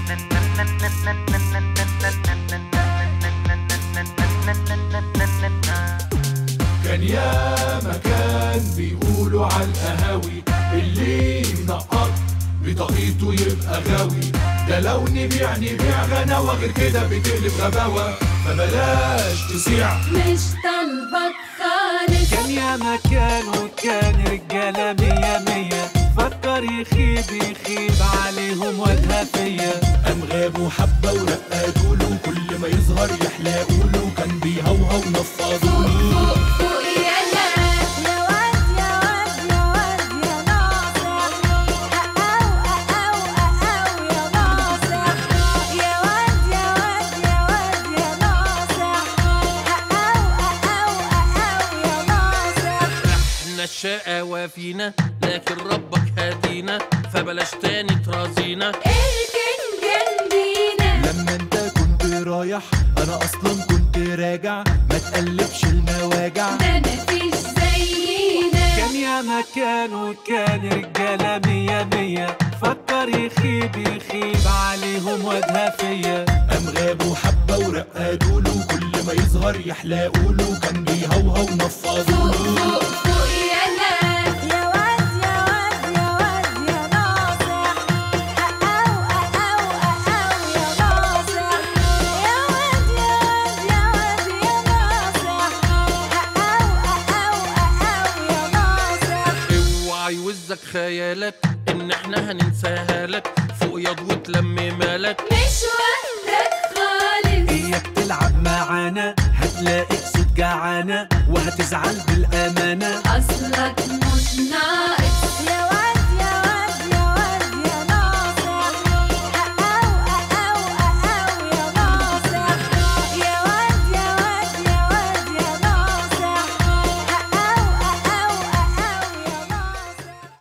كان يا مكان بيقولوا على القهاوي اللي نقط بطاقيته يبقى غاوي ده لو نبيع نبيع غناوة غير كده بتقلب غباوة فبلاش تسيع مش طالبك خالص كان يا مكان وكان رجالة مية مية فكر يخيب يخيب عليهم وجهة فيا قام غابوا حبة ورقادوا له كل ما يظهر يحلقوا له كان بيهوهو نفضوا له فوق فوق يا ناس يا واد يا واد يا واد يا ناصح أقاو أقاو أقاو يا ناصح يا واد يا واد يا واد يا ناصح أقاو أقاو أقاو يا ناصح احنا الشقاوة فينا لكن ربك هدينا فبلاش تاني ترازينا اركن جنبينا لما انت كنت رايح انا اصلا كنت راجع ما تقلبش المواجع ده مفيش زينا كان يا مكان وكان رجالة مية مية فكر يخيب يخيب عليهم وجهة فيا قام غابوا حبة ورقادوا له كل ما يظهر يحلقوا له كان بيهوهو نفضوا فوق له فوق فوق يا ناس يا واد يا واد يا واد يا ناصح أقاو أقاو أقاو يا ناصح يا واد يا واد يا واد يا ناصح أقاو أقاو أقاو يا ناصح اوعى يوزك خيالك ان احنا هننساها لك فوق ياض وتلم مالك مش وقتك خالص إياك تلعب معانا هتلاقيك صوت جعانة وهتزعل